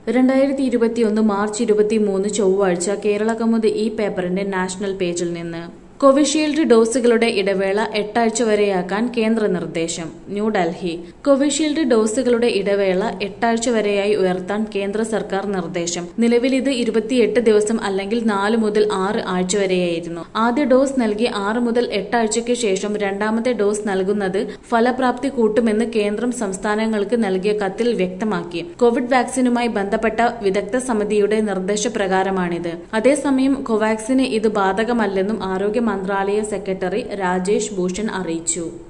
രണ്ടായിരത്തി ഇരുപത്തിയൊന്ന് മാർച്ച് ഇരുപത്തിമൂന്ന് ചൊവ്വാഴ്ച കേരള കൗമുദി ഈ പേപ്പറിന്റെ നാഷണൽ പേജിൽ നിന്ന് കോവിഷീൽഡ് ഡോസുകളുടെ ഇടവേള എട്ടാഴ്ച വരെയാക്കാൻ കേന്ദ്ര നിർദ്ദേശം ന്യൂഡൽഹി കോവിഷീൽഡ് ഡോസുകളുടെ ഇടവേള എട്ടാഴ്ച വരെയായി ഉയർത്താൻ കേന്ദ്ര സർക്കാർ നിർദ്ദേശം നിലവിൽ ഇത് ഇരുപത്തിയെട്ട് ദിവസം അല്ലെങ്കിൽ നാല് മുതൽ ആറ് ആഴ്ച വരെയായിരുന്നു ആദ്യ ഡോസ് നൽകി ആറ് മുതൽ എട്ടാഴ്ചയ്ക്ക് ശേഷം രണ്ടാമത്തെ ഡോസ് നൽകുന്നത് ഫലപ്രാപ്തി കൂട്ടുമെന്ന് കേന്ദ്രം സംസ്ഥാനങ്ങൾക്ക് നൽകിയ കത്തിൽ വ്യക്തമാക്കി കോവിഡ് വാക്സിനുമായി ബന്ധപ്പെട്ട വിദഗ്ധ സമിതിയുടെ നിർദ്ദേശപ്രകാരമാണിത് അതേസമയം കോവാക്സിന് ഇത് ബാധകമല്ലെന്നും ആരോഗ്യ മന്ത്രാലയ സെക്രട്ടറി രാജേഷ് ഭൂഷൺ അറിയിച്ചു